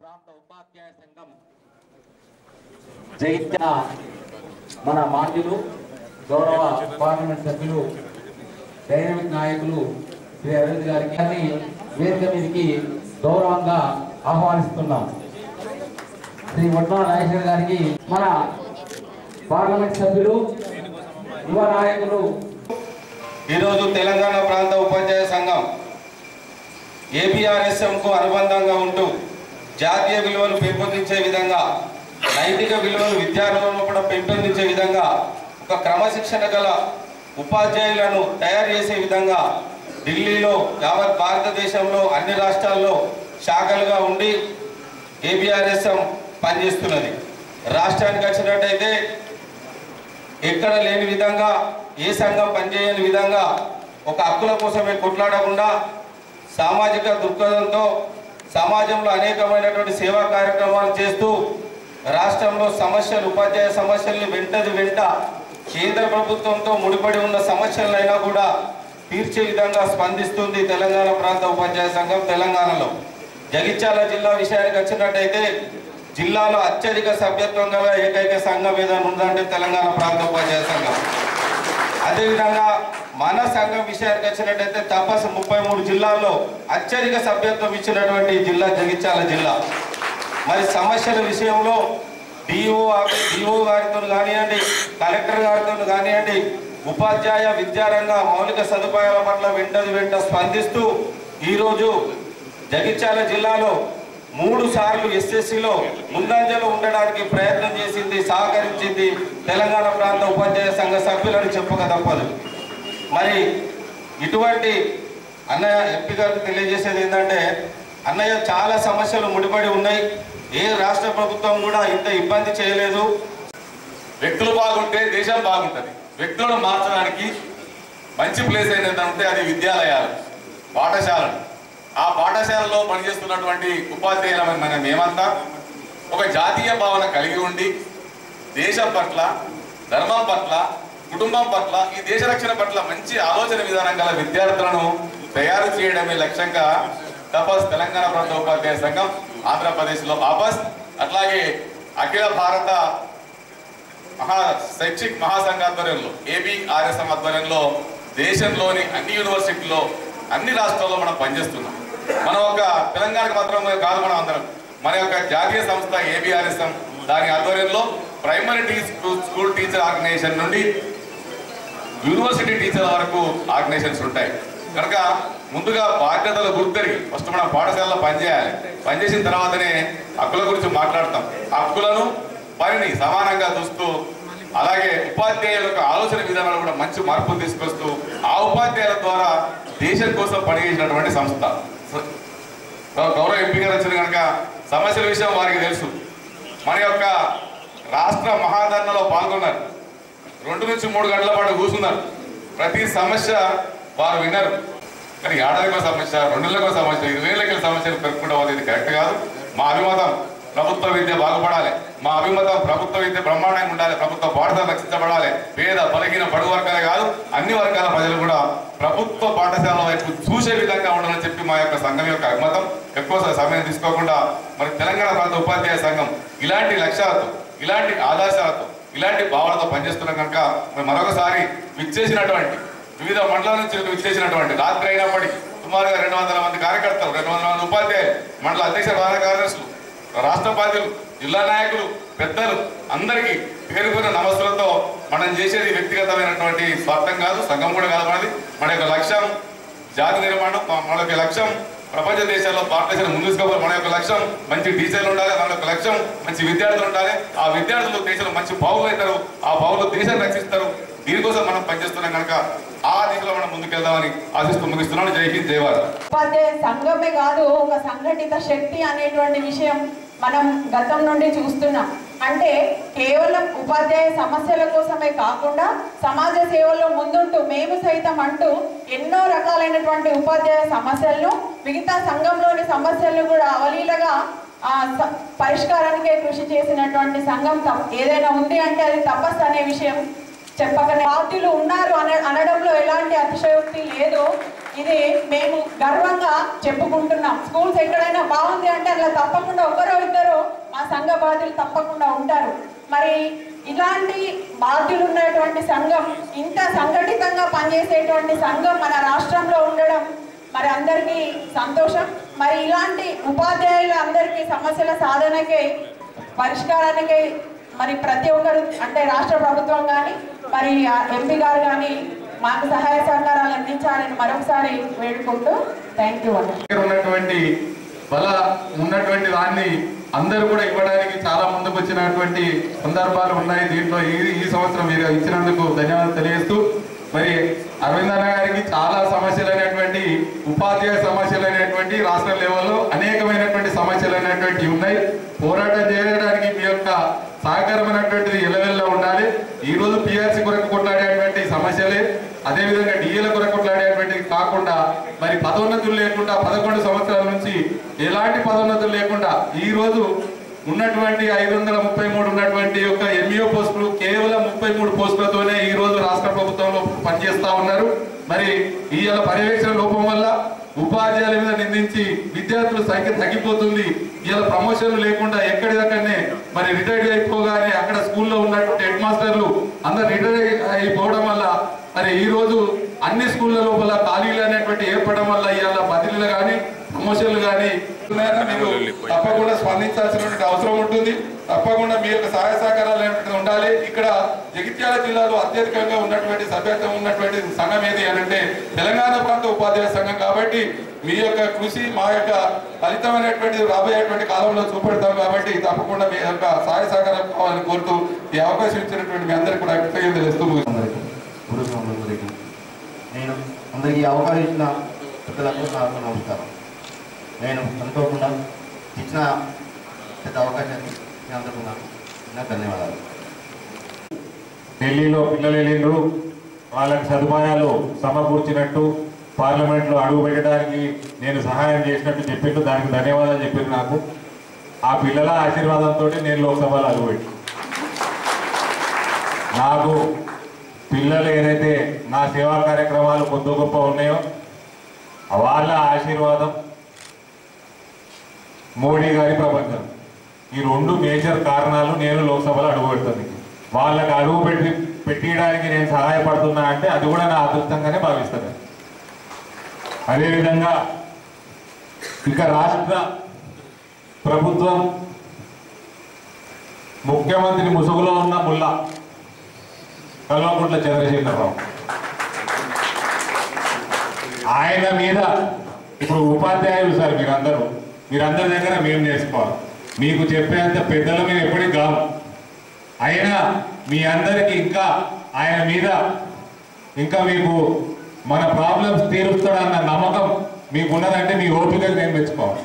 ప్రాంత ఉపాధ్యాయ సంఘం జగిత్య మన మాన్యులు గౌరవ పార్లమెంట్ సభ్యులు డైనమిక్ నాయకులు శ్రీ అరవింద్ గారికి గారిని వేదిక మీదకి గౌరవంగా ఆహ్వానిస్తున్నాం శ్రీ వడ్మా నాగేశ్వర గారికి మన పార్లమెంట్ సభ్యులు యువ నాయకులు ఈరోజు తెలంగాణ ప్రాంత ఉపాధ్యాయ సంఘం ఏపీఆర్ఎస్ఎంకు అనుబంధంగా ఉంటూ జాతీయ విలువలు పెంపొందించే విధంగా నైతిక విలువలు విద్యార్థులను కూడా పెంపొందించే విధంగా ఒక క్రమశిక్షణ గల ఉపాధ్యాయులను తయారు చేసే విధంగా ఢిల్లీలో యావత్ భారతదేశంలో అన్ని రాష్ట్రాల్లో శాఖలుగా ఉండి ఏబిఆర్ఎస్ఎం పనిచేస్తున్నది రాష్ట్రానికి వచ్చినట్టయితే ఎక్కడ లేని విధంగా ఏ సంఘం పనిచేయని విధంగా ఒక హక్కుల కోసమే కొట్లాడకుండా సామాజిక దృక్పథంతో సమాజంలో అనేకమైనటువంటి సేవా కార్యక్రమాలు చేస్తూ రాష్ట్రంలో సమస్యలు ఉపాధ్యాయ సమస్యల్ని వెంటది వెంట కేంద్ర ప్రభుత్వంతో ముడిపడి ఉన్న సమస్యలైనా కూడా తీర్చే విధంగా స్పందిస్తుంది తెలంగాణ ప్రాంత ఉపాధ్యాయ సంఘం తెలంగాణలో జగిత్యాల జిల్లా విషయానికి వచ్చినట్టయితే జిల్లాలో అత్యధిక సభ్యత్వం గల ఏకైక సంఘం ఏదైనా ఉందంటే తెలంగాణ ప్రాంత ఉపాధ్యాయ సంఘం అదేవిధంగా మన సంఘం విషయానికి వచ్చినట్టయితే తపస్సు ముప్పై మూడు జిల్లాల్లో అత్యధిక సభ్యత్వం ఇచ్చినటువంటి జిల్లా జగిత్యాల జిల్లా మరి సమస్యల విషయంలో డిఓ డిఓ గారితో కానివ్వండి కలెక్టర్ గారితో కానివ్వండి ఉపాధ్యాయ విద్యారంగ మౌలిక సదుపాయాల పట్ల వెంటది వెంట స్పందిస్తూ ఈరోజు జగిత్యాల జిల్లాలో మూడు సార్లు ఎస్ఎస్సిలో ముందంజలో ఉండడానికి ప్రయత్నం చేసింది సహకరించింది తెలంగాణ ప్రాంత ఉపాధ్యాయ సంఘ సభ్యులని చెప్పక తప్పదు మరి ఇటువంటి అన్నయ్య ఎంపీ గారికి తెలియజేసేది ఏంటంటే అన్నయ్య చాలా సమస్యలు ముడిపడి ఉన్నాయి ఏ రాష్ట్ర ప్రభుత్వం కూడా ఇంత ఇబ్బంది చేయలేదు వ్యక్తులు బాగుంటే దేశం బాగుంటుంది వ్యక్తులను మార్చడానికి మంచి ప్లేస్ ఏంటంటే అది విద్యాలయాలు పాఠశాలలు ఆ పాఠశాలలో పనిచేస్తున్నటువంటి ఉపాధ్యాయులమైన మన మేమంతా ఒక జాతీయ భావన కలిగి ఉండి దేశం పట్ల ధర్మం పట్ల కుటుంబం పట్ల ఈ దేశ రక్షణ పట్ల మంచి ఆలోచన విధానం గల విద్యార్థులను తయారు చేయడమే లక్ష్యంగా తపస్ తెలంగాణ ప్రాంత ఉపాధ్యాయ సంఘం ఆంధ్రప్రదేశ్లో ఆపస్ అట్లాగే అఖిల భారత మహా శైక్షిక్ మహాసంఘ ఆధ్వర్యంలో ఏబిఆర్ఎస్ఎం ఆధ్వర్యంలో దేశంలోని అన్ని యూనివర్సిటీల్లో అన్ని రాష్ట్రాల్లో మనం పనిచేస్తున్నాం మన ఒక తెలంగాణకు మాత్రం కాదు మనం అందరం మన యొక్క జాతీయ సంస్థ ఏబిఆర్ఎస్ఎం దాని ఆధ్వర్యంలో ప్రైమరీ టీ స్కూల్ టీచర్ ఆర్గనైజేషన్ నుండి యూనివర్సిటీ టీచర్ల వరకు ఆర్గనైజేషన్స్ ఉంటాయి కనుక ముందుగా బాధ్యతలు గుర్తెరిగి ఫస్ట్ మనం పాఠశాలలో పనిచేయాలి పనిచేసిన తర్వాతనే హక్కుల గురించి మాట్లాడతాం హక్కులను పనిని సమానంగా చూస్తూ అలాగే ఉపాధ్యాయుల యొక్క ఆలోచన విధానాలు కూడా మంచి మార్పులు తీసుకొస్తూ ఆ ఉపాధ్యాయుల ద్వారా దేశం కోసం పనిచేసినటువంటి సంస్థ గౌరవ ఎంపీ గారు వచ్చిన కనుక సమస్యల విషయం వారికి తెలుసు మన యొక్క రాష్ట్ర మహాధరణలో పాల్గొన్నారు రెండు నుంచి మూడు గంటల పాటు కూర్చున్నారు ప్రతి సమస్య వారు విన్నారు కానీ ఏడాదికో సమస్య రెండు నెలలకు సమస్య ఇరవై ఏళ్ళకి సమస్యలు పెరుగుకుంటూ పోతే ఇది కరెక్ట్ కాదు మా అభిమతం ప్రభుత్వ విద్య బాగుపడాలి మా అభిమతం ప్రభుత్వ విద్య బ్రహ్మాండంగా ఉండాలి ప్రభుత్వ పాఠశాల రక్షించబడాలి పేద బలహీన బడుగు వర్గాలే కాదు అన్ని వర్గాల ప్రజలు కూడా ప్రభుత్వ పాఠశాల వైపు చూసే విధంగా ఉండాలని చెప్పి మా యొక్క సంఘం యొక్క అభిమతం ఎక్కువ సమయం తీసుకోకుండా మరి తెలంగాణ ప్రాంత ఉపాధ్యాయ సంఘం ఇలాంటి లక్ష్యాలతో ఇలాంటి ఆదర్శాలతో ఇలాంటి భావనతో పనిచేస్తున్నాం కనుక మరి మరొకసారి విచ్చేసినటువంటి వివిధ మండలాల నుంచి విచ్చేసినటువంటి రాత్రి అయినప్పటికీ సుమారుగా రెండు వందల మంది కార్యకర్తలు రెండు వందల మంది ఉపాధ్యాయులు మండల అధ్యక్ష ప్రధాన కార్యదర్శులు రాష్ట్ర బాధ్యులు జిల్లా నాయకులు పెద్దలు అందరికీ పేరు పేరు నమస్సులతో మనం చేసేది వ్యక్తిగతమైనటువంటి స్వార్థం కాదు సంఘం కూడా కాదు మనది మన యొక్క లక్ష్యం జాతి నిర్మాణం మన- మన యొక్క లక్ష్యం ప్రపంచ దేశాల్లో భారతదేశం ముందు తీసుకోవాలి మన యొక్క లక్ష్యం మంచి టీచర్లు ఉండాలి మన యొక్క లక్ష్యం మంచి విద్యార్థులు ఉండాలి ఆ విద్యార్థులు దేశంలో మంచి పౌరులు అవుతారు ఆ పౌరులు దేశాన్ని రక్షిస్తారు దీనికోసం మనం పనిచేస్తున్నాం కనుక ఆ దిశలో మనం ముందుకెళ్దామని ఆశిస్తూ ముగిస్తున్నాను జై హింద్ జై భారత్ ఉపాధ్యాయ సంఘమే కాదు ఒక సంఘటిత శక్తి అనేటువంటి విషయం మనం గతం నుండి చూస్తున్నాం అంటే కేవలం ఉపాధ్యాయ సమస్యల కోసమే కాకుండా సమాజ సేవలో ముందుంటూ మేము సైతం అంటూ ఎన్నో రకాలైనటువంటి ఉపాధ్యాయ సమస్యలను మిగతా సంఘంలోని సమస్యలను కూడా అవలీలగా ఆ స- పరిష్కారానికే కృషి చేసినటువంటి సంఘం తప్- ఏదైనా ఉంది అంటే అది తపస్సు అనే విషయం చెప్పకనే పార్టీలు ఉన్నారు అన అనడంలో ఎలాంటి అతిశయోక్తి లేదు ఇది మేము గర్వంగా చెప్పుకుంటున్నాం స్కూల్స్ ఎక్కడైనా బాగుంది అంటే అలా తప్పకుండా ఒకరో ఇద్దరు మా సంఘ బాధ్యులు తప్పకుండా ఉంటారు మరి ఇలాంటి బాధ్యులు ఉన్నటువంటి సంఘం ఇంత సంఘటితంగా పనిచేసేటువంటి సంఘం మన రాష్ట్రంలో ఉండడం మరి అందరికీ సంతోషం మరి ఇలాంటి ఉపాధ్యాయుల అందరికీ సమస్యల సాధనకే పరిష్కారానికి మరి ప్రతి ఒక్కరు అంటే రాష్ట్ర ప్రభుత్వం కానీ మరి ఎంపీ గారు కానీ మాకు సహాయ సహకారాలు అందించాలని మరొకసారి వేడుకుంటూ థ్యాంక్ యూ అండి దగ్గర ఉన్నటువంటి బల ఉన్నటువంటి దాన్ని అందరూ కూడా ఇవ్వడానికి చాలా ముందుకు వచ్చినటువంటి సందర్భాలు ఉన్నాయి దీంట్లో ఈ ఈ సంవత్సరం మీరు ఇచ్చినందుకు ధన్యవాదాలు తెలియజేస్తూ మరి అరవిందన్న గారికి చాలా సమస్యలు అనేటువంటి ఉపాధ్యాయ సమస్యలు అనేటువంటి రాష్ట్ర లెవెల్లో అనేకమైనటువంటి సమస్యలు అనేటువంటి ఉన్నాయి పోరాటం చేయడానికి మీ యొక్క సహకారమైనటువంటిది ఎలవెల్లా ఉండాలి ఈ రోజు పిఆర్సీ కొరకు కొట్లాడేటువంటి సమస్యలే అదేవిధంగా డిఏల కొరకు కొట్లాడేటువంటిది కాకుండా మరి పదోన్నతులు లేకుండా పదకొండు సంవత్సరాల నుంచి ఎలాంటి పదోన్నతులు లేకుండా ఈ రోజు ఉన్నటువంటి ఐదు వందల ముప్పై మూడు ఉన్నటువంటి యొక్క ఎంఈఓ పోస్టులు కేవలం ముప్పై మూడు పోస్టులతోనే ఈ రోజు రాష్ట్ర ప్రభుత్వంలో పనిచేస్తా ఉన్నారు మరి ఇవాళ పర్యవేక్షణ లోపం వల్ల ఉపాధ్యాయుల మీద నిందించి విద్యార్థుల సంఖ్య తగ్గిపోతుంది ఇలా ప్రమోషన్లు లేకుండా ఎక్కడిదక్కడనే మరి రిటైర్డ్ అయిపోగానే అక్కడ స్కూల్లో ఉన్నటువంటి హెడ్ మాస్టర్లు అందరు రిటైర్ అయిపోవడం వల్ల మరి ఈ రోజు అన్ని స్కూళ్ళ లోపల ఖాళీలు అనేటువంటి ఏర్పడడం వల్ల ఇవాళ బదిలీలు కానీ ప్రమోషన్లు కానీ ఉన్నాయని మీరు తప్పకుండా స్పందించాల్సినటువంటి అవసరం ఉంటుంది తప్పకుండా మీ యొక్క సహాయ సహకారాలు అనేటువంటిది ఉండాలి ఇక్కడ జగిత్యాల జిల్లాలో అత్యధికంగా ఉన్నటువంటి సభ్యత్వం ఉన్నటువంటి సంఘం ఏది అని అంటే తెలంగాణ ప్రాంత ఉపాధ్యాయ సంఘం కాబట్టి మీ యొక్క కృషి మా యొక్క ఫలితమైనటువంటి రాబోయేటువంటి కాలంలో చూపెడతాం కాబట్టి తప్పకుండా మీ యొక్క సహాయ సహకారం కావాలని కోరుతూ ఈ అవకాశం ఇచ్చినటువంటి మీ అందరికీ కూడా కృతజ్ఞతలు తెలుస్తూ ముగిస్తున్నాను. అందరికీ పురుషులందరికీ నేను అందరికీ ఈ అవకాశం ఇచ్చిన పెద్దలకు నాకు నమస్కారం నేను అనుకోకుండా ఇచ్చిన పెద్ద అవకాశాన్ని నేను అందుకున్నాను నాకు ధన్యవాదాలు ఢిల్లీలో పిల్లలు వెళ్ళిండ్రు వాళ్ళకి సదుపాయాలు సమకూర్చినట్టు పార్లమెంట్లో అడుగు పెట్టడానికి నేను సహాయం చేసినట్టు చెప్పిండు దానికి ధన్యవాదాలు చెప్పిండు నాకు ఆ పిల్లల ఆశీర్వాదంతో నేను లోక్సభలో అడుగుపెట్టి నాకు పిల్లలు ఏదైతే నా సేవా కార్యక్రమాలు కొద్ది గొప్ప ఉన్నాయో వాళ్ళ ఆశీర్వాదం మోడీ గారి ప్రపంచం ఈ రెండు మేజర్ కారణాలు నేను లోక్సభలో అడుగు పెడుతుంది వాళ్ళకి అడుగు పెట్టి పెట్టియడానికి నేను సహాయపడుతున్నా అంటే అది కూడా నా అదృష్టంగానే భావిస్తాను అదేవిధంగా ఇక రాష్ట్ర ప్రభుత్వం ముఖ్యమంత్రి ముసుగులో ఉన్న ముల్లా కల్వకుంట్ల చంద్రశేఖరరావు ఆయన మీద ఇప్పుడు ఉపాధ్యాయులు సార్ మీరందరూ మీరందరి దగ్గర మేము నేర్చుకోవాలి మీకు చెప్పేంత పెద్దల మీద ఎప్పటికీ కాదు అయినా మీ అందరికీ ఇంకా ఆయన మీద ఇంకా మీకు మన ప్రాబ్లమ్స్ తీరుస్తాడన్న నమ్మకం మీకు ఉన్నదంటే మీ ఓపిక నేను మెచ్చుకోవాలి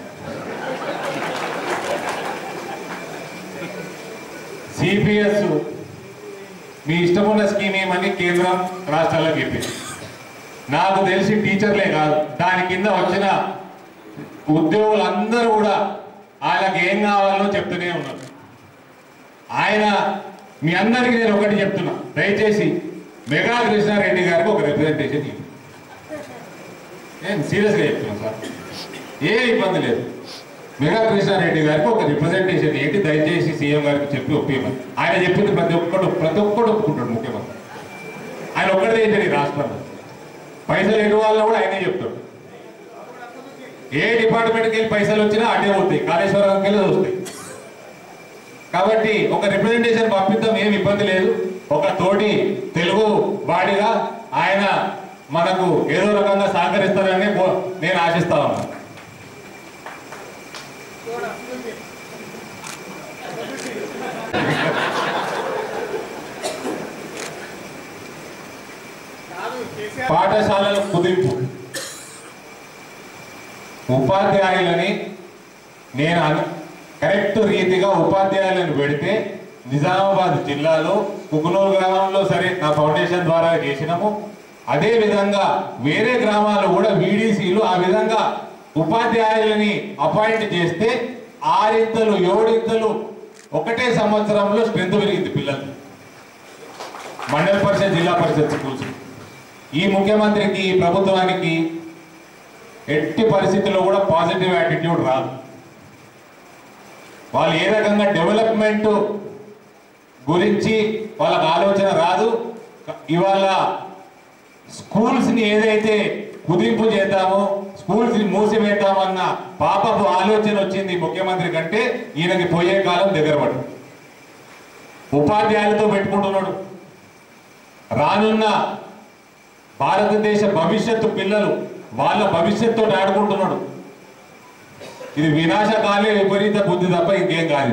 సిపిఎస్ మీ ఇష్టమున్న స్కీమ్ ఏమని కేంద్రం రాష్ట్రాలకు చెప్పింది నాకు తెలిసి టీచర్లే కాదు దాని కింద వచ్చిన ఉద్యోగులందరూ కూడా ఆయనకు ఏం కావాలో చెప్తూనే ఉన్నారు ఆయన మీ అందరికీ నేను ఒకటి చెప్తున్నా దయచేసి మెగా కృష్ణారెడ్డి గారికి ఒక రిప్రజెంటేషన్ ఇవ్వండి నేను సీరియస్గా చెప్తున్నాను సార్ ఏ ఇబ్బంది లేదు మెగా కృష్ణారెడ్డి గారికి ఒక రిప్రజెంటేషన్ ఏంటి దయచేసి సీఎం గారికి చెప్పి ఒప్పియమని ఆయన చెప్పింది ప్రతి ఒక్కడు ప్రతి ఒక్కడు ఒప్పుకుంటాడు ముఖ్యమంత్రి ఆయన ఒక్కడే ఏంటండి ఈ రాష్ట్రంలో పైసలు ఎటు వాళ్ళలో కూడా ఆయనే చెప్తాడు ఏ డిపార్ట్మెంట్కి వెళ్ళి పైసలు వచ్చినా అటే పోతాయి కాళేశ్వరంకి వెళ్ళి వస్తాయి కాబట్టి ఒక రిప్రజెంటేషన్ పంపిద్దాం ఏం ఇబ్బంది లేదు ఒక తోటి తెలుగు వాడిగా ఆయన మనకు ఏదో రకంగా సహకరిస్తారని కో- నేను ఆశిస్తా ఉన్నాను పాఠశాలల కుదింపు ఉపాధ్యాయులని నేను అను కరెక్ట్ రీతిగా ఉపాధ్యాయులను పెడితే నిజామాబాద్ జిల్లాలో కుకునూరు గ్రామంలో సరే నా ఫౌండేషన్ ద్వారా చేసినాము అదే విధంగా వేరే గ్రామాల్లో కూడా వీడీసీలు ఆ విధంగా ఉపాధ్యాయులని అపాయింట్ చేస్తే ఆరింతలు ఏడింతలు ఒకటే సంవత్సరంలో స్ట్రెంత్ పెరిగింది పిల్లలు మండల పరిషత్ జిల్లా పరిషత్ స్కూల్స్ ఈ ముఖ్యమంత్రికి ఈ ప్రభుత్వానికి ఎట్టి పరిస్థితుల్లో కూడా పాజిటివ్ యాటిట్యూడ్ రాదు వాళ్ళు ఏ రకంగా డెవలప్మెంట్ గురించి వాళ్ళకి ఆలోచన రాదు ఇవాళ స్కూల్స్ ని ఏదైతే కుదింపు చేద్దామో స్కూల్స్ ని మూసివేద్దామన్న పాపపు ఆలోచన వచ్చింది ముఖ్యమంత్రి కంటే ఈయనకి పోయే కాలం దగ్గర పడు ఉపాధ్యాయులతో పెట్టుకుంటున్నాడు రానున్న భారతదేశ భవిష్యత్తు పిల్లలు వాళ్ళ భవిష్యత్తుతో ఆడుకుంటున్నాడు ఇది వినాశకాలే విపరీత బుద్ధి తప్ప ఇంకేం కాదు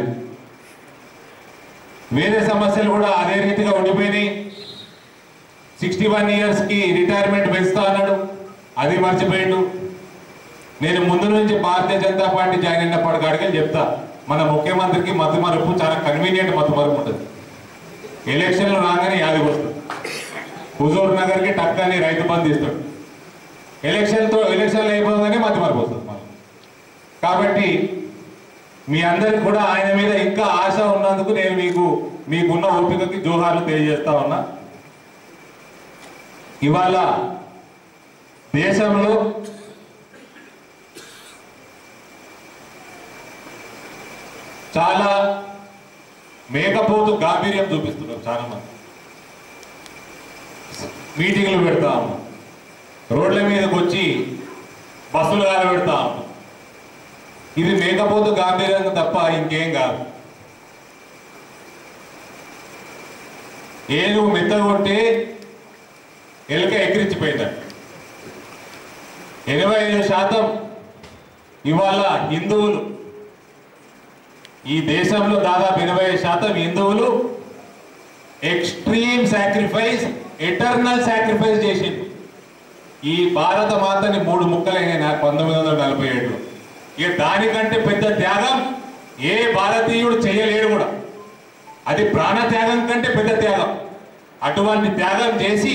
వేరే సమస్యలు కూడా అదే రీతిగా ఉండిపోయినాయి సిక్స్టీ వన్ ఇయర్స్ కి రిటైర్మెంట్ పెంచుతా అన్నాడు అది మర్చిపోయిండు నేను ముందు నుంచి భారతీయ జనతా పార్టీ జాయిన్ అయినప్పటి అడిగి చెప్తా మన ముఖ్యమంత్రికి మత్తు మరుపు చాలా కన్వీనియంట్ మత్తు మరుపు ఉంటుంది ఎలక్షన్లు రాగానే యాదకి వస్తుంది హుజూర్ నగర్ కి టక్కని రైతు బంధు ఇస్తాడు ఎలక్షన్తో ఎలక్షన్లు అయిపోగానే మత్తు మరుపు వస్తుంది మళ్ళీ కాబట్టి మీ అందరికి కూడా ఆయన మీద ఇంకా ఆశ ఉన్నందుకు నేను మీకు మీకున్న ఓపికకి జోహార్లు తెలియజేస్తా ఉన్నా ఇవాళ దేశంలో చాలా మేకపోతు గాంభీర్యం చూపిస్తున్నారు చాలా మంది మీటింగ్లు పెడతా ఉన్నాం రోడ్ల మీదకి వచ్చి బస్సులు పెడతా ఉన్నాం ఇది మేకపోతు గాంభీర్యం తప్ప ఇంకేం కాదు ఏనుగు మెత్తగొట్టే ఎలుక ఎక్కిరించిపోయిందంట ఎనభై ఐదు శాతం ఇవాళ హిందువులు ఈ దేశంలో దాదాపు ఎనభై ఐదు శాతం హిందువులు ఎక్స్ట్రీమ్ సాక్రిఫైస్ ఎటర్నల్ సాక్రిఫైస్ చేసిండు ఈ భారత మాతని మూడు ముక్కలైన పంతొమ్మిది వందల నలభై ఏడులో ఇక దానికంటే పెద్ద త్యాగం ఏ భారతీయుడు చేయలేడు కూడా అది ప్రాణ త్యాగం కంటే పెద్ద త్యాగం అటువంటి త్యాగం చేసి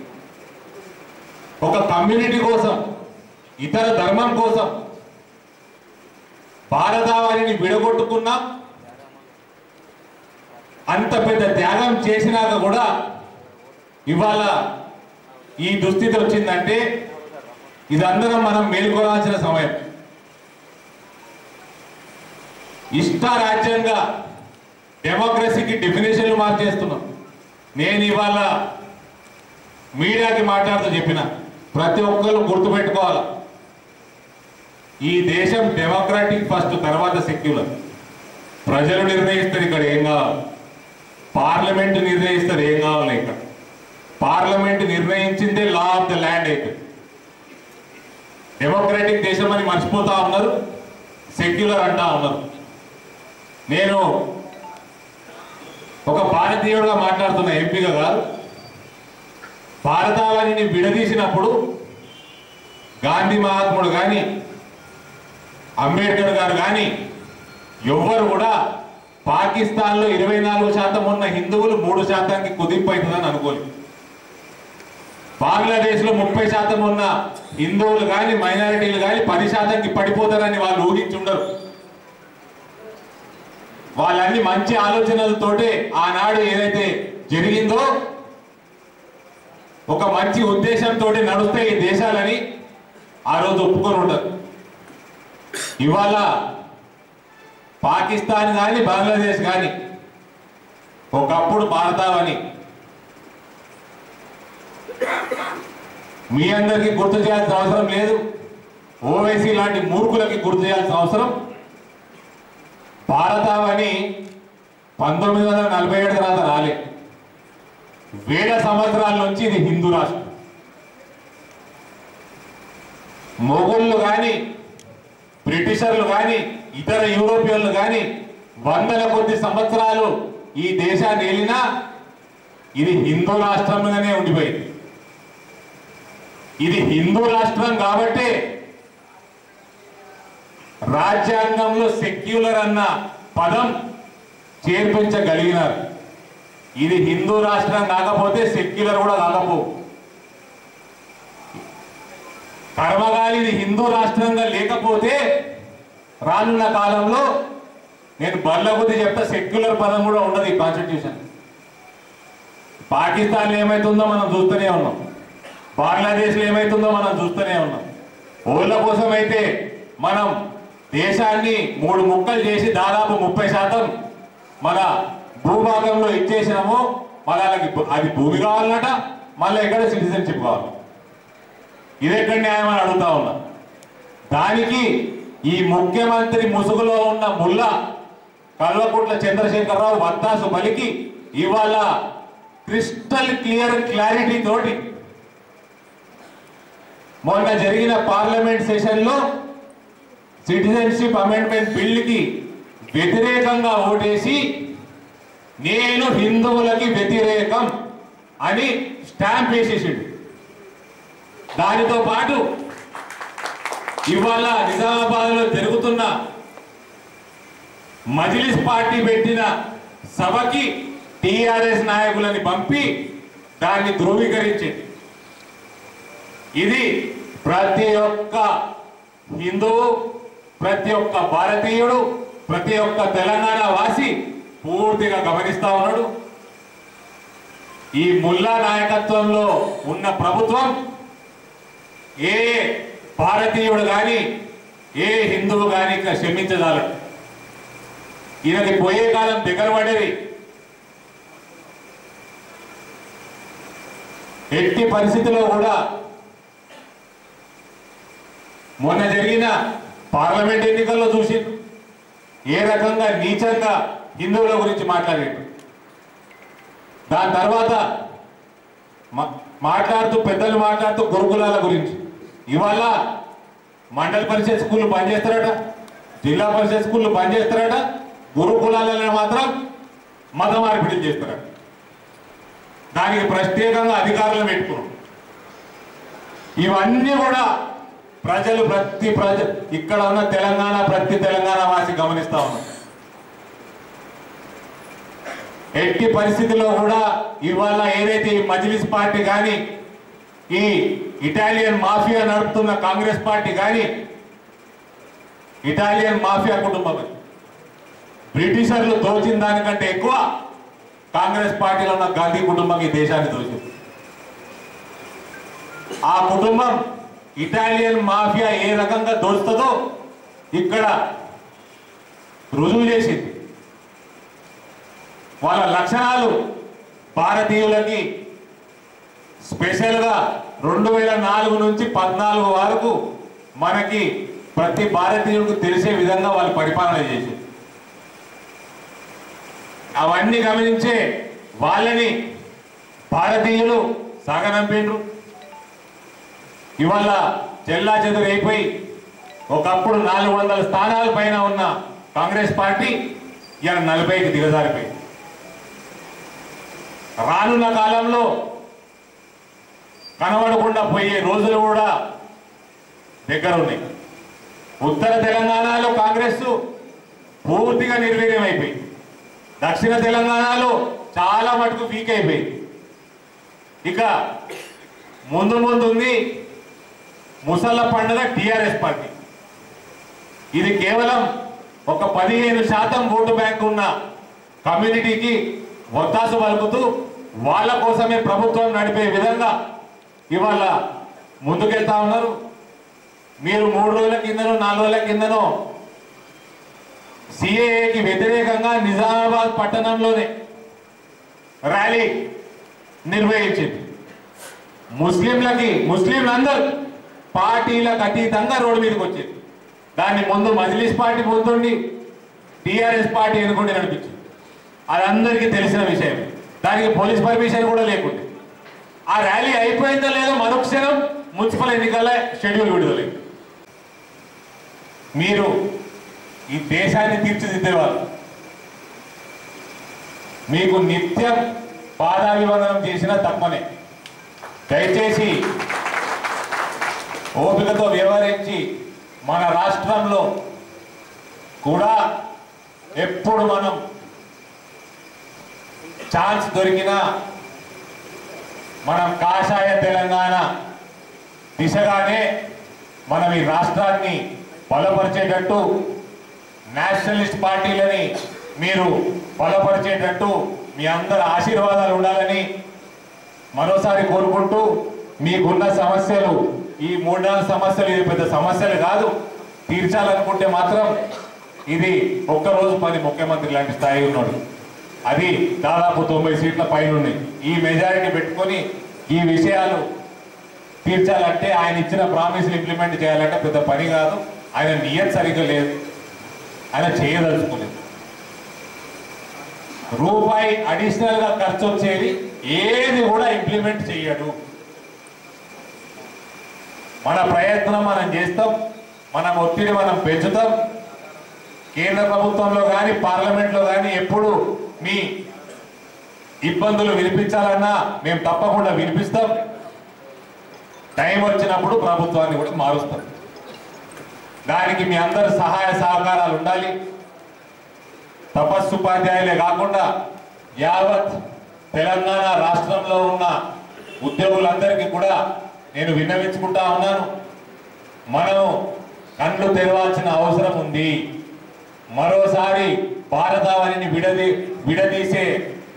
ఒక కమ్యూనిటీ కోసం ఇతర ధర్మం కోసం భారతావనిని విడగొట్టుకున్నాం అంత పెద్ద త్యాగం చేసినాక కూడా ఇవాళ ఈ దుస్థితి వచ్చిందంటే ఇదందరం మనం మేల్కొనాల్సిన సమయం ఇష్టారాజ్యంగా డెమోక్రసీకి డెఫినేషన్లు మార్చేస్తున్నాం నేను ఇవాళ మీడియాకి మాట్లాడుతూ చెప్పిన ప్రతి ఒక్కరు గుర్తుపెట్టుకోవాలి ఈ దేశం డెమోక్రాటిక్ ఫస్ట్ తర్వాత సెక్యులర్ ప్రజలు నిర్ణయిస్తారు ఇక్కడ ఏం కావాలి పార్లమెంట్ నిర్ణయిస్తారు ఏం కావాలి ఇక్కడ పార్లమెంట్ నిర్ణయించిందే లా ఆఫ్ ద ల్యాండ్ అయితే డెమోక్రాటిక్ దేశం అని మర్చిపోతా ఉన్నారు సెక్యులర్ అంటా ఉన్నారు నేను ఒక భారతీయుడుగా మాట్లాడుతున్న ఎంపీగా కాదు భారతావనిని విడదీసినప్పుడు గాంధీ మహాత్ముడు కానీ అంబేద్కర్ గారు కానీ ఎవ్వరు కూడా పాకిస్తాన్లో ఇరవై నాలుగు శాతం ఉన్న హిందువులు మూడు శాతానికి కుదింపు అవుతుందని అనుకోలేదు బంగ్లాదేశ్లో ముప్పై శాతం ఉన్న హిందువులు కానీ మైనారిటీలు కానీ పది శాతానికి పడిపోతారని వాళ్ళు ఊహించుండరు వాళ్ళన్ని మంచి ఆలోచనలతోటే ఆనాడు ఏదైతే జరిగిందో ఒక మంచి ఉద్దేశంతో నడుస్తే ఈ దేశాలని ఆ రోజు ఒప్పుకొని ఉండదు ఇవాళ పాకిస్తాన్ కానీ బంగ్లాదేశ్ కానీ ఒకప్పుడు భారతావని మీ అందరికీ గుర్తు చేయాల్సిన అవసరం లేదు ఓవైసీ లాంటి మూర్ఖులకి గుర్తు చేయాల్సిన అవసరం భారతావని పంతొమ్మిది వందల నలభై ఏడు తర్వాత రాలే వేల సంవత్సరాల నుంచి ఇది హిందూ రాష్ట్రం మొఘళ్ళు కానీ బ్రిటిషర్లు కానీ ఇతర యూరోపియన్లు కానీ వందల కొద్ది సంవత్సరాలు ఈ దేశాన్ని ఏలినా ఇది హిందూ రాష్ట్రంగానే ఉండిపోయింది ఇది హిందూ రాష్ట్రం కాబట్టే రాజ్యాంగంలో సెక్యులర్ అన్న పదం చేర్పించగలిగినారు ఇది హిందూ రాష్ట్రం కాకపోతే సెక్యులర్ కూడా కాకపో కర్మగాలి ఇది హిందూ రాష్ట్రంగా లేకపోతే రానున్న కాలంలో నేను బల్ల బుద్ధి చెప్తా సెక్యులర్ పదం కూడా ఉండదు ఈ కాన్స్టిట్యూషన్ పాకిస్తాన్లో ఏమైతుందో మనం చూస్తూనే ఉన్నాం బంగ్లాదేశ్లో ఏమైతుందో మనం చూస్తూనే ఉన్నాం ఓళ్ళ కోసం అయితే మనం దేశాన్ని మూడు ముక్కలు చేసి దాదాపు ముప్పై శాతం మన భూభాగంలో ఇచ్చేసినాము మళ్ళీ వాళ్ళకి భూ- అది భూమి కావాలన్నట మళ్ళీ ఎక్కడ సిటిజన్షిప్ కావాలి ఇది ఎక్కడ న్యాయం అని అడుగుతా ఉన్నా దానికి ఈ ముఖ్యమంత్రి ముసుగులో ఉన్న ముల్లా కల్వకుంట్ల చంద్రశేఖరరావు వత్తాసు పలికి ఇవాళ క్రిస్టల్ క్లియర్ క్లారిటీ తోటి మొన్న జరిగిన పార్లమెంట్ సెషన్లో సిటిజన్షిప్ అమెండ్మెంట్ బిల్లుకి వ్యతిరేకంగా ఓటేసి నేను హిందువులకి వ్యతిరేకం అని స్టాంప్ వేసేసిండు దానితో పాటు ఇవాళ నిజామాబాద్ లో జరుగుతున్న మజిలిస్ పార్టీ పెట్టిన సభకి టిఆర్ఎస్ నాయకులని పంపి దాన్ని ధృవీకరించింది ఇది ప్రతి ఒక్క హిందువు ప్రతి ఒక్క భారతీయుడు ప్రతి ఒక్క తెలంగాణ వాసి పూర్తిగా గమనిస్తా ఉన్నాడు ఈ ముల్లా నాయకత్వంలో ఉన్న ప్రభుత్వం ఏ భారతీయుడు కానీ ఏ హిందువు కానీ ఇక క్షమించదాలడు ఈయనకి పోయే కాలం దగ్గర పడేది ఎట్టి పరిస్థితిలో కూడా మొన్న జరిగిన పార్లమెంట్ ఎన్నికల్లో చూసి ఏ రకంగా నీచంగా హిందువుల గురించి మాట్లాడాడు దాని తర్వాత మా- మాట్లాడుతూ పెద్దలు మాట్లాడుతూ గురుకులాల గురించి ఇవాళ మండల పరిషత్ స్కూళ్ళు పనిచేస్తారట జిల్లా పరిషత్ స్కూళ్ళు పనిచేస్తారట గురుకులాలలో మాత్రం మత మార్పిడి చేస్తారట దానికి ప్రత్యేకంగా అధికారులను పెట్టుకున్నాం ఇవన్నీ కూడా ప్రజలు ప్రతి ప్రజ ఇక్కడ ఉన్న తెలంగాణ ప్రతి తెలంగాణ వాసి గమనిస్తా ఉన్నారు ఎట్టి పరిస్థితిలో కూడా ఇవాళ ఏదైతే ఈ మజ్లిస్ పార్టీ కానీ ఈ ఇటాలియన్ మాఫియా నడుపుతున్న కాంగ్రెస్ పార్టీ కానీ ఇటాలియన్ మాఫియా కుటుంబం అది. బ్రిటిషర్లు దోచిన దానికంటే ఎక్కువ కాంగ్రెస్ పార్టీలో ఉన్న గాంధీ కుటుంబం ఈ దేశాన్ని దోచింది ఆ కుటుంబం ఇటాలియన్ మాఫియా ఏ రకంగా దోస్తుందో ఇక్కడ రుజువు చేసింది వాళ్ళ లక్షణాలు భారతీయులకి స్పెషల్గా రెండు వేల నాలుగు నుంచి పద్నాలుగు వరకు మనకి ప్రతి భారతీయుడికి తెలిసే విధంగా వాళ్ళు పరిపాలన చేసింది అవన్నీ గమనించే వాళ్ళని భారతీయులు సాగనంపిండ్రు ఇవాళ చెల్లా చెదురైపోయి ఒకప్పుడు నాలుగు వందల స్థానాల పైన ఉన్న కాంగ్రెస్ పార్టీ ఇవాళ నలభైకి దిగజారిపోయింది రానున్న కాలంలో కనబడకుండా పోయే రోజులు కూడా దగ్గర ఉన్నాయి ఉత్తర తెలంగాణలో కాంగ్రెస్ పూర్తిగా నిర్వీర్యం అయిపోయింది దక్షిణ తెలంగాణలో చాలా మటుకు వీక్ అయిపోయింది ఇక ముందు ముందు ఉంది ముసళ్ళ పండుగ టిఆర్ఎస్ పార్టీ ఇది కేవలం ఒక పదిహేను శాతం ఓటు బ్యాంక్ ఉన్న కమ్యూనిటీకి ఒత్తాసు పలుకుతూ వాళ్ళ కోసమే ప్రభుత్వం నడిపే విధంగా ఇవాళ ముందుకెళ్తా ఉన్నారు మీరు మూడు రోజుల కిందనో నాలుగు రోజుల కిందనో సిఏఏకి వ్యతిరేకంగా నిజామాబాద్ పట్టణంలోనే ర్యాలీ నిర్వహించింది ముస్లింలకి ముస్లింలందరూ పార్టీలకు అతీతంగా రోడ్డు మీదకి వచ్చింది దాన్ని ముందు మజ్లిస్ పార్టీ ముందుండి టిఆర్ఎస్ పార్టీ ఎన్నుకుంటే నడిపించింది అది అందరికీ తెలిసిన విషయం దానికి పోలీస్ పర్మిషన్ కూడా లేకుండే ఆ ర్యాలీ అయిపోయిందో లేదో మరుక్షణం మున్సిపల్ ఎన్నికల షెడ్యూల్ విడుదలైంది మీరు ఈ దేశాన్ని తీర్చిదిద్దేవారు మీకు నిత్యం పాదాభివందనం చేసిన తప్పనే దయచేసి ఓపికతో వ్యవహరించి మన రాష్ట్రంలో కూడా ఎప్పుడు మనం ఛాన్స్ దొరికినా మనం కాషాయ తెలంగాణ దిశగానే మనం ఈ రాష్ట్రాన్ని బలపరిచేటట్టు నేషనలిస్ట్ పార్టీలని మీరు బలపరిచేటట్టు మీ అందరి ఆశీర్వాదాలు ఉండాలని మరోసారి కోరుకుంటూ మీకున్న సమస్యలు ఈ మూడు నాలుగు సమస్యలు ఇది పెద్ద సమస్యలు కాదు తీర్చాలనుకుంటే మాత్రం ఇది ఒక్కరోజు పని ముఖ్యమంత్రి లాంటి స్థాయి ఉన్నాడు అది దాదాపు తొంభై సీట్ల పైన ఉన్నాయి ఈ మెజారిటీ పెట్టుకొని ఈ విషయాలు తీర్చాలంటే ఆయన ఇచ్చిన ప్రామిస్లు ఇంప్లిమెంట్ చేయాలంటే పెద్ద పని కాదు ఆయన నియత్ సరిగ్గా లేదు ఆయన చేయదలుచుకోలేదు రూపాయి అడిషనల్ గా ఖర్చు వచ్చేది ఏది కూడా ఇంప్లిమెంట్ చేయడు మన ప్రయత్నం మనం చేస్తాం మన ఒత్తిడి మనం పెంచుతాం కేంద్ర ప్రభుత్వంలో కానీ పార్లమెంట్లో కానీ ఎప్పుడు మీ ఇబ్బందులు వినిపించాలన్నా మేము తప్పకుండా వినిపిస్తాం టైం వచ్చినప్పుడు ప్రభుత్వాన్ని కూడా మారుస్తాం దానికి మీ అందరి సహాయ సహకారాలు ఉండాలి తపస్సుపాధ్యాయులే కాకుండా యావత్ తెలంగాణ రాష్ట్రంలో ఉన్న ఉద్యోగులందరికీ కూడా నేను విన్నవించుకుంటా ఉన్నాను మనం కళ్ళు తెరవాల్సిన అవసరం ఉంది మరోసారి భారతావనిని విడదీ విడదీసే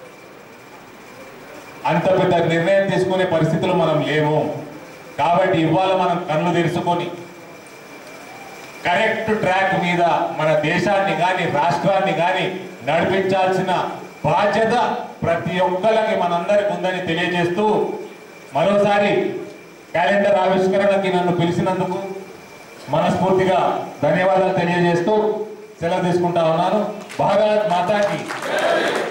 అంత పెద్ద నిర్ణయం తీసుకునే పరిస్థితులు మనం లేము కాబట్టి ఇవాళ మనం కళ్ళు తెరుచుకొని కరెక్ట్ ట్రాక్ మీద మన దేశాన్ని కానీ రాష్ట్రాన్ని కానీ నడిపించాల్సిన బాధ్యత ప్రతి ఒక్కరికి మనందరికి ఉందని తెలియజేస్తూ మరోసారి క్యాలెండర్ ఆవిష్కరణకి నన్ను పిలిచినందుకు మనస్ఫూర్తిగా ధన్యవాదాలు తెలియజేస్తూ సెలవు తీసుకుంటా ఉన్నాను భారత్ మాతాకి